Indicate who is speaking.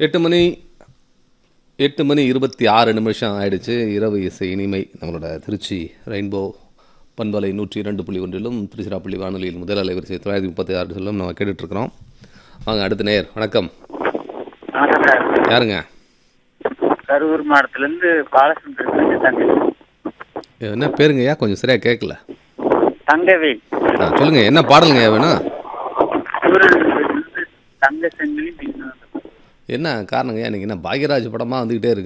Speaker 1: எட்டு மணி எட்டு மணி இருபத்தி ஆறு நிமிஷம் ஆயிடுச்சு இரவு இசை இனிமை நம்மளோட திருச்சி ரெயின்போ பண்பலை நூற்றி இரண்டு புள்ளி ஒன்றிலும் திருச்சிராப்பள்ளி வானொலியில் முதல் அலைவரிசை தொள்ளாயிரத்தி முப்பத்தி ஆறு சொல்லும் நம்ம கேட்டுட்ருக்குறோம் வாங்க அடுத்த நேர் வணக்கம்
Speaker 2: வணக்கம் சார்
Speaker 1: யாருங்க
Speaker 2: கரூர் மாவட்டத்திலேருந்து பாலசுந்தரத்துலேருந்து தங்கவேல்
Speaker 1: என்ன பேருங்கய்யா கொஞ்சம் சரியாக கேட்கல
Speaker 2: தங்கவேல்
Speaker 1: ஆ சொல்லுங்கள் என்ன பாடலுங்க வேணும்
Speaker 2: சூரன் தங்க செங்கிலி பின்னு
Speaker 1: என்ன காரணங்க இன்னைக்கு என்ன பாக்யராஜ் படமாக வந்துக்கிட்டே இருக்கு